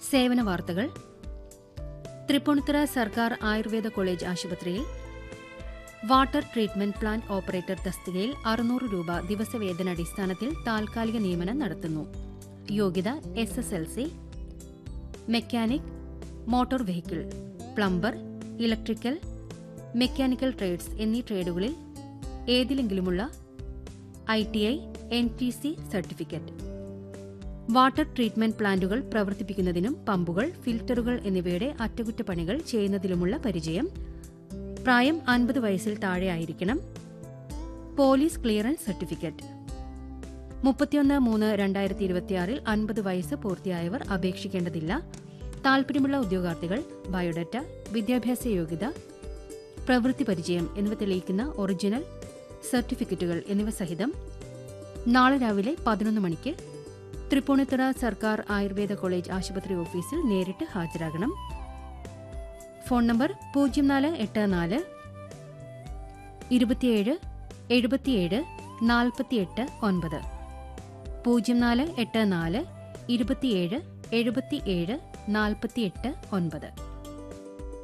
സേവന വാർത്തകൾ തൃപ്പൂണിത്തുറ സർക്കാർ ആയുർവേദ കോളേജ് ആശുപത്രിയിൽ വാട്ടർ ട്രീറ്റ്മെന്റ് പ്ലാന്റ് ഓപ്പറേറ്റർ തസ്തികയിൽ അറുന്നൂറ് രൂപ ദിവസവേതനാടിസ്ഥാനത്തിൽ താൽക്കാലിക നിയമനം നടത്തുന്നു യോഗ്യത S S L C mechanic motor vehicle plumber electrical mechanical trades എന്നീ ട്രേഡുകളിൽ ഏതിലെങ്കിലുമുള്ള I T I N T C certificate water treatment പ്ലാന്റുകൾ പ്രവർത്തിപ്പിക്കുന്നതിനും പമ്പുകൾ ഫിൽട്ടറുകൾ എന്നിവയുടെ അറ്റകുറ്റപ്പണികൾ ചെയ്യുന്നതിലുമുള്ള പരിചയം പ്രായം അൻപത് വയസ്സിൽ താഴെയായിരിക്കണം പോലീസ് ക്ലിയറൻസ് സർട്ടിഫിക്കറ്റ് മുപ്പത്തിയൊന്ന് മൂന്ന് രണ്ടായിരത്തി ഇരുപത്തിയാറിൽ അൻപത് വയസ്സ് പൂർത്തിയായവർ അപേക്ഷിക്കേണ്ടതില്ല താൽപര്യമുള്ള ഉദ്യോഗാർത്ഥികൾ ബയോഡാറ്റ വിദ്യാഭ്യാസ യോഗ്യത പ്രവൃത്തി പരിചയം എന്നിവ തെളിയിക്കുന്ന ഒറിജിനൽ സർട്ടിഫിക്കറ്റുകൾ എന്നിവ സഹിതം നാളെ രാവിലെ പതിനൊന്ന് മണിക്ക് തൃപ്പൂണിത്തുറ സർക്കാർ ആയുർവേദ കോളേജ് ആശുപത്രി ഓഫീസിൽ നേരിട്ട് ഹാജരാകണം ഫോൺ നമ്പർ പൂജ്യം നാല് എട്ട് നാല് ഇരുപത്തിയേഴ് എഴുപത്തിയേഴ് നാൽപ്പത്തിയെട്ട് ഒൻപത് പൂജ്യം നാല് എട്ട് നാല് ഇരുപത്തിയേഴ് എഴുപത്തിയേഴ് നാൽപ്പത്തിയെട്ട് ഒൻപത്